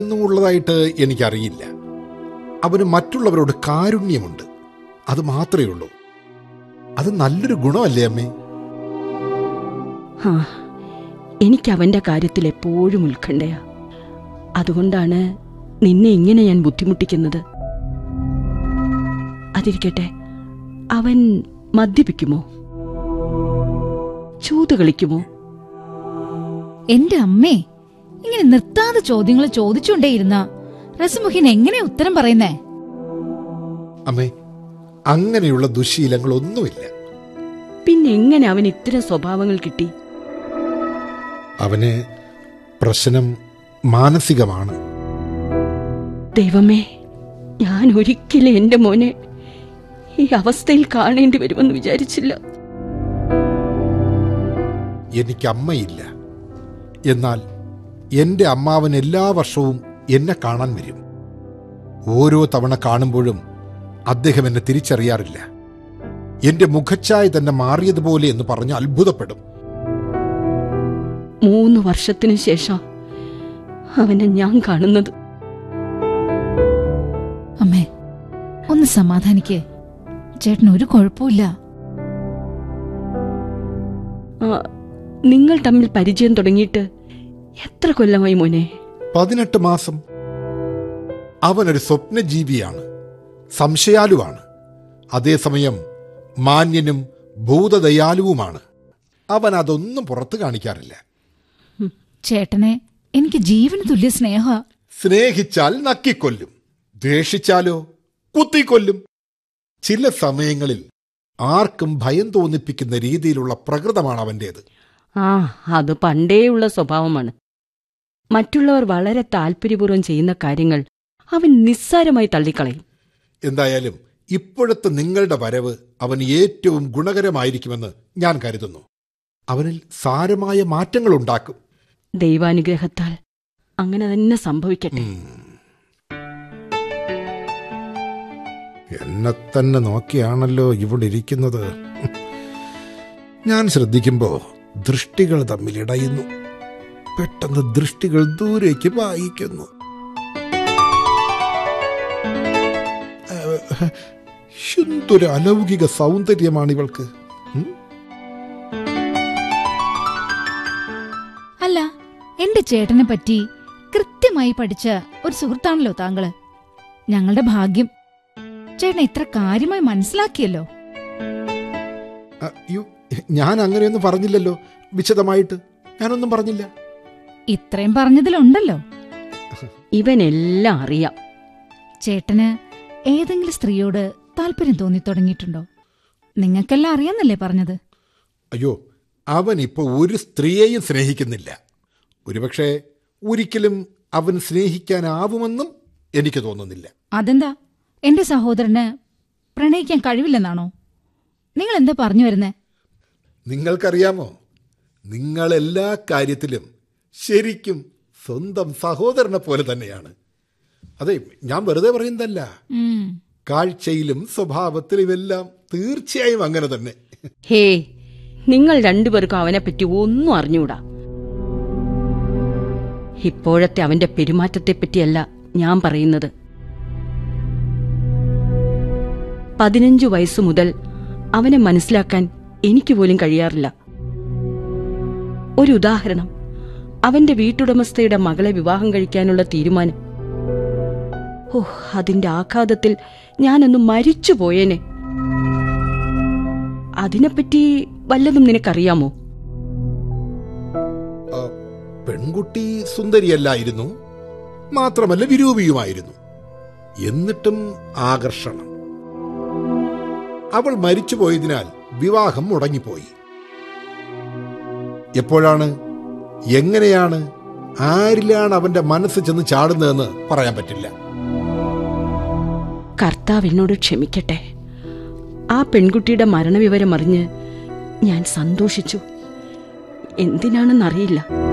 എന്നുള്ളതായിട്ട് എനിക്കറിയില്ല അവന് മറ്റുള്ളവരോട് കാരുണ്യമുണ്ട് അത് മാത്രമേ ഉള്ളൂ അത് നല്ലൊരു ഗുണമല്ലേ അമ്മേ ആ എനിക്ക് അവന്റെ കാര്യത്തിൽ എപ്പോഴും ഉത്കണ്ഠയാ അതുകൊണ്ടാണ് നിന്നെ ഇങ്ങനെ ഞാൻ ബുദ്ധിമുട്ടിക്കുന്നത് അതിരിക്കട്ടെ അവൻ മദ്യപിക്കുമോ ചൂത് കളിക്കുമോ എന്റെ അമ്മേ ഇങ്ങനെ നിർത്താതെ ചോദ്യങ്ങൾ ചോദിച്ചുകൊണ്ടേയിരുന്ന റസുമുഖിൻ എങ്ങനെ ഉത്തരം പറയുന്നേ അമ്മേ അങ്ങനെയുള്ള ദുശീലങ്ങളൊന്നുമില്ല പിന്നെ എങ്ങനെ അവൻ ഇത്തരം സ്വഭാവങ്ങൾ കിട്ടി അവന് പ്രശ്നം മാനസികമാണ് ദൈവമേ ഞാൻ ഒരിക്കലും എന്റെ മോനെ ഈ അവസ്ഥയിൽ കാണേണ്ടി വരുമെന്ന് വിചാരിച്ചില്ല എനിക്ക് അമ്മയില്ല എന്നാൽ എന്റെ അമ്മാവൻ എല്ലാ വർഷവും എന്നെ കാണാൻ വരും ഓരോ തവണ കാണുമ്പോഴും അദ്ദേഹം എന്നെ തിരിച്ചറിയാറില്ല എന്റെ മുഖച്ഛായ തന്നെ മാറിയതുപോലെ എന്ന് പറഞ്ഞ് അത്ഭുതപ്പെടും മൂന്ന് വർഷത്തിനു ശേഷം അവനെ ഞാൻ കാണുന്നത് അമ്മേ ഒന്ന് സമാധാനിക്കേ ചേട്ടന് ഒരു കുഴപ്പമില്ല ആ, നിങ്ങൾ തമ്മിൽ പരിചയം തുടങ്ങിയിട്ട് എത്ര കൊല്ലമായി മോനെ പതിനെട്ട് മാസം അവനൊരു സ്വപ്നജീവിയാണ് സംശയാലുവാണ് അതേസമയം മാന്യനും ഭൂതദയാലുവുമാണ് അവൻ അതൊന്നും പുറത്തു കാണിക്കാറില്ല ചേട്ടനെ എനിക്ക് ജീവന് തുല്യ സ്നേഹ സ്നേഹിച്ചാൽ നക്കിക്കൊല്ലും ദ്വേഷിച്ചാലോ കുത്തിക്കൊല്ലും ചില സമയങ്ങളിൽ ആർക്കും ഭയം തോന്നിപ്പിക്കുന്ന രീതിയിലുള്ള പ്രകൃതമാണ് അവന്റേത് ആ അത് പണ്ടേയുള്ള സ്വഭാവമാണ് മറ്റുള്ളവർ വളരെ താല്പര്യപൂർവ്വം ചെയ്യുന്ന കാര്യങ്ങൾ അവൻ നിസ്സാരമായി തള്ളിക്കളയും എന്തായാലും ഇപ്പോഴത്തെ നിങ്ങളുടെ വരവ് അവന് ഏറ്റവും ഗുണകരമായിരിക്കുമെന്ന് ഞാൻ കരുതുന്നു അവനിൽ സാരമായ മാറ്റങ്ങൾ ഉണ്ടാക്കും ദൈവാനുഗ്രഹത്താൽ അങ്ങനെ തന്നെ സംഭവിക്കട്ടെ എന്നെ തന്നെ നോക്കിയാണല്ലോ ഇവിടെ ഇരിക്കുന്നത് ഞാൻ ശ്രദ്ധിക്കുമ്പോ ദൃഷ്ടികൾ തമ്മിൽ ഇടയുന്നു പെട്ടെന്ന് ദൃഷ്ടികൾ ദൂരേക്ക് വായിക്കുന്നു ഏഹ്, എന്തൊരു അലൗകിക സൗന്ദര്യമാണ് ഇവൾക്ക് ഉം? അല്ല എന്റെ ചേട്ടനെ പറ്റി കൃത്യമായി പഠിച്ച ഒരു സുഹൃത്താണല്ലോ താങ്കള് ഞങ്ങളുടെ ഭാഗ്യം ചേട്ടൻ ഇത്ര കാര്യമായി മനസ്സിലാക്കിയല്ലോ അയ്യോ, ഞാൻ അങ്ങനെയൊന്നും പറഞ്ഞില്ലല്ലോ വിശദമായിട്ട് ഞാനൊന്നും പറഞ്ഞില്ല ഇത്രയും പറഞ്ഞതിലുണ്ടല്ലോ ഇവനെല്ലാം അറിയാം ചേട്ടന് ഏതെങ്കിലും സ്ത്രീയോട് താല്പര്യം തോന്നി തുടങ്ങിയിട്ടുണ്ടോ നിങ്ങൾക്കെല്ലാം അറിയാന്നല്ലേ പറഞ്ഞത് അയ്യോ അവൻ ഇപ്പോൾ ഒരു സ്ത്രീയെയും സ്നേഹിക്കുന്നില്ല ഒരുപക്ഷെ ഒരിക്കലും അവൻ സ്നേഹിക്കാനാവുമെന്നും എനിക്ക് തോന്നുന്നില്ല അതെന്താ എന്റെ സഹോദരന് പ്രണയിക്കാൻ കഴിവില്ലെന്നാണോ നിങ്ങൾ എന്താ പറഞ്ഞു വരുന്നേ നിങ്ങൾക്കറിയാമോ നിങ്ങൾ എല്ലാ കാര്യത്തിലും ശരിക്കും സ്വന്തം സഹോദരനെ പോലെ തന്നെയാണ് അതെ ഞാൻ വെറുതെ പറയുന്നതല്ല ഉം. കാഴ്ചയിലും സ്വഭാവത്തിലും എല്ലാം തീർച്ചയായും അങ്ങനെ തന്നെ ഹേ നിങ്ങൾ രണ്ടുപേർക്കും അവനെപ്പറ്റി ഒന്നും അറിഞ്ഞൂടാ ഇപ്പോഴത്തെ അവന്റെ പെരുമാറ്റത്തെപ്പറ്റിയല്ല ഞാൻ പറയുന്നത് പതിനഞ്ചു വയസ്സു മുതൽ അവനെ മനസ്സിലാക്കാൻ എനിക്ക് പോലും കഴിയാറില്ല ഒരു ഉദാഹരണം അവന്റെ വീട്ടുടമസ്ഥയുടെ മകളെ വിവാഹം കഴിക്കാനുള്ള തീരുമാനം ഓ അതിന്റെ ആഘാതത്തിൽ ഞാനൊന്ന് മരിച്ചു പോയേനെ അതിനെപ്പറ്റി വല്ലതും നിനക്കറിയാമോ ആ, പെൺകുട്ടി സുന്ദരിയല്ലായിരുന്നു മാത്രമല്ല വിരൂപിയുമായിരുന്നു എന്നിട്ടും ആകർഷണം അവൾ മരിച്ചുപോയതിനാൽ വിവാഹം മുടങ്ങിപ്പോയി എപ്പോഴാണ് എങ്ങനെയാണ് ആരിലാണ് അവന്റെ മനസ്സ് ചെന്ന് ചാടുന്നതെന്ന് പറയാൻ പറ്റില്ല കർത്താവ് എന്നോട് ക്ഷമിക്കട്ടെ ആ പെൺകുട്ടിയുടെ മരണവിവരം അറിഞ്ഞ് ഞാൻ സന്തോഷിച്ചു എന്തിനാണെന്നറിയില്ല